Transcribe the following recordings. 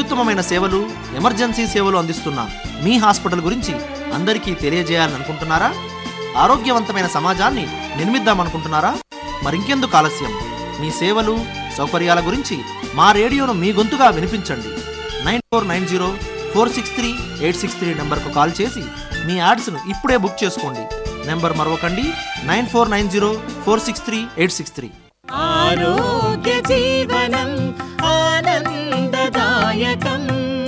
అత్యుత్తమమైన సేవలు ఎమర్జెన్సీ సేవలు అందిస్తున్న మీ హాస్పిటల్ గురించి అందరికీ తెలియజేయాలని అనుకుంటున్నారా ఆరోగ్యవంతమైన సమాజాన్ని నిర్మిద్దామనుకుంటున్నారా మరింకెందుకు ఆలస్యం మీ సేవలు సౌకర్యాల గురించి మా రేడియోను మీ గొంతుగా వినిపించండి nine four nine zero four six three eight six three నెంబర్కు కాల్ చేసి మీ యాడ్స్ను ఇప్పుడే బుక్ చేసుకోండి నెంబర్ మరొకండి nine four nine zero four six three eight six three ఆరోగ్య జీవనం ఆనందదాయకం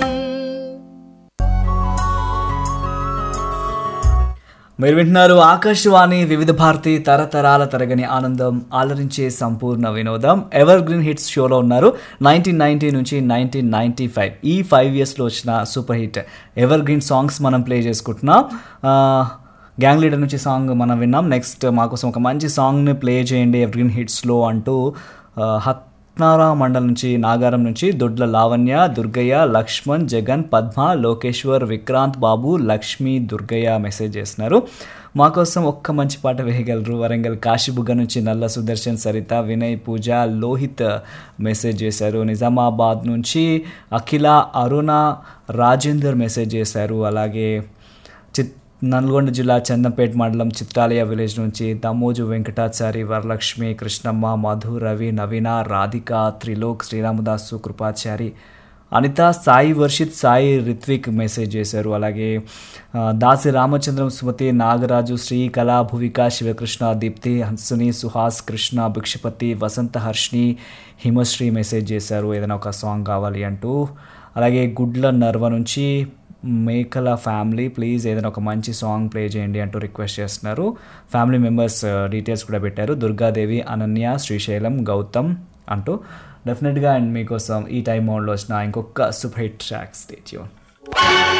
మీరు వింటున్నారు ఆకాశవాణి వివిధ భారతి తరతరాల తరగని ఆనందం ఆలరించే సంపూర్ణ వినోదం ఎవర్ గ్రీన్ హిట్స్ షోలో ఉన్నారు నైన్టీన్ నైన్టీ నుంచి నైన్టీన్ నైన్టీ ఫైవ్ ఈ ఫైవ్ ఇయర్స్లో వచ్చిన super hit evergreen songs మనం ప్లే చేసుకుంటున్నాం ఆ, గ్యాంగ్ లీడర్ నుంచి సాంగ్ మనం విన్నాం నెక్స్ట్ మాకోసం ఒక మంచి సాంగ్ని ప్లే చేయండి ఎవర్ గ్రీన్ హిట్స్లో అంటూ ఆ, హత్నారా మండల్ నుంచి నాగారం నుంచి దొడ్ల లావణ్య దుర్గయ్య లక్ష్మణ్ జగన్ పద్మ లోకేశ్వర్ విక్రాంత్ బాబు లక్ష్మి దుర్గయ్య మెసేజ్ చేస్తున్నారు మా కోసం ఒక్క మంచి పాట వేయగలరు వరంగల్ కాశీబుగ్గ నుంచి నల్ల సుదర్శన్ సరిత వినయ్ పూజ లోహిత్ మెసేజ్ చేశారు నిజామాబాద్ నుంచి అఖిల అరుణ రాజేందర్ మెసేజ్ చేశారు అలాగే చిత్ నల్గొండ జిల్లా చందంపేట మండలం చిత్రాలయ విలేజ్ నుంచి దమోజు వెంకటాచారి వరలక్ష్మి కృష్ణమ్మ మధు రవి నవీన రాధిక త్రిలోక్ శ్రీరామదాసు కృపాచారి అనిత సాయి వర్షిత్ సాయి రిత్విక్ మెసేజ్ చేశారు అలాగే ఆ, దాసి రామచంద్రం సుమతి నాగరాజు శ్రీ కళా భువిక శివకృష్ణ దీప్తి హన్సుని సుహాస్ కృష్ణ భిక్షపతి వసంత హర్షిని హిమశ్రీ మెసేజ్ చేశారు ఏదైనా ఒక సాంగ్ కావాలి అంటూ అలాగే గుడ్ల నర్వ నుంచి మేకల ఫ్యామిలీ ప్లీజ్ ఏదైనా ఒక మంచి సాంగ్ ప్లే చేయండి అంటూ రిక్వెస్ట్ చేస్తున్నారు ఫ్యామిలీ మెంబర్స్ డీటెయిల్స్ కూడా పెట్టారు దుర్గాదేవి అనన్య శ్రీశైలం గౌతమ్ అంటూ డెఫినెట్గా అండ్ మీకోసం ఈ టైం మోడ్లో వచ్చిన ఇంకొక సూపర్ హిట్ ట్రాక్ స్టేట్యూన్